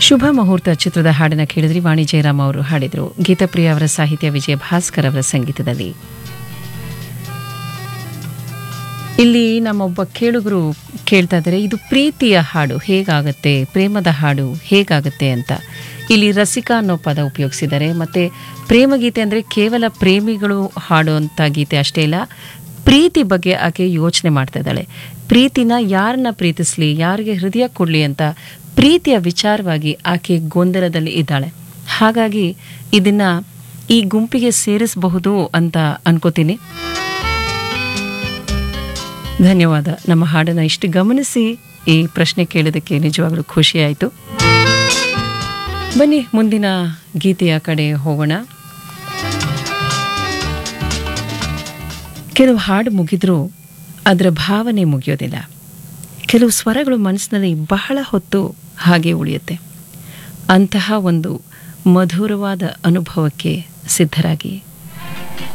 ಶುಭ ಮುಹೂರ್ತ ಚಿತ್ರದ ಹಾಡನ್ನ ಕೇಳಿದ್ರಿ ವಾಣಿ ಜಯರಾಮ್ ಅವರು ಹಾಡಿದ್ರು ಗೀತಪ್ರಿಯ ಅವರ ಸಾಹಿತ್ಯ ವಿಜಯ ಭಾಸ್ಕರ್ ಅವರ ಸಂಗೀತದಲ್ಲಿ ಇಲ್ಲಿ ನಮ್ಮೊಬ್ಬ ಕೇಳುಗರು ಕೇಳ್ತಾ ಇದ್ದಾರೆ ಇದು ಪ್ರೀತಿಯ ಹಾಡು ಹೇಗಾಗತ್ತೆ ಪ್ರೇಮದ ಹಾಡು ಹೇಗಾಗತ್ತೆ ಅಂತ ಇಲ್ಲಿ ರಸಿಕಾ ಅನ್ನೋ ಪದ ಉಪಯೋಗಿಸಿದ್ದಾರೆ ಮತ್ತೆ ಪ್ರೇಮ ಗೀತೆ ಅಂದರೆ ಕೇವಲ ಪ್ರೇಮಿಗಳು ಹಾಡುವಂಥ ಗೀತೆ ಅಷ್ಟೇ ಇಲ್ಲ ಪ್ರೀತಿ ಬಗ್ಗೆ ಆಕೆ ಯೋಚನೆ ಮಾಡ್ತಾ ಇದ್ದಾಳೆ ಪ್ರೀತಿನ ಯಾರನ್ನ ಪ್ರೀತಿಸ್ಲಿ ಯಾರಿಗೆ ಹೃದಯ ಕೊಡಲಿ ಅಂತ ಪ್ರೀತಿಯ ವಿಚಾರವಾಗಿ ಆಕೆ ಗೊಂದಲದಲ್ಲಿ ಇದ್ದಾಳೆ ಹಾಗಾಗಿ ಇದನ್ನ ಈ ಗುಂಪಿಗೆ ಸೇರಿಸಬಹುದು ಅಂತ ಅನ್ಕೋತೀನಿ ಧನ್ಯವಾದ ನಮ್ಮ ಹಾಡನ್ನು ಇಷ್ಟು ಗಮನಿಸಿ ಈ ಪ್ರಶ್ನೆ ಕೇಳೋದಕ್ಕೆ ನಿಜವಾಗ್ಲೂ ಖುಷಿಯಾಯಿತು ಬನ್ನಿ ಮುಂದಿನ ಗೀತೆಯ ಕಡೆ ಹೋಗೋಣ ಕೆಲವು ಹಾಡು ಮುಗಿದ್ರೂ ಅದರ ಭಾವನೆ ಮುಗಿಯೋದಿಲ್ಲ ಕೆಲವು ಸ್ವರಗಳು ಮನಸ್ಸಿನಲ್ಲಿ ಬಹಳ ಹೊತ್ತು ಹಾಗೆ ಉಳಿಯುತ್ತೆ ಅಂತಹ ಒಂದು ಮಧುರವಾದ ಅನುಭವಕ್ಕೆ ಸಿದ್ಧರಾಗಿ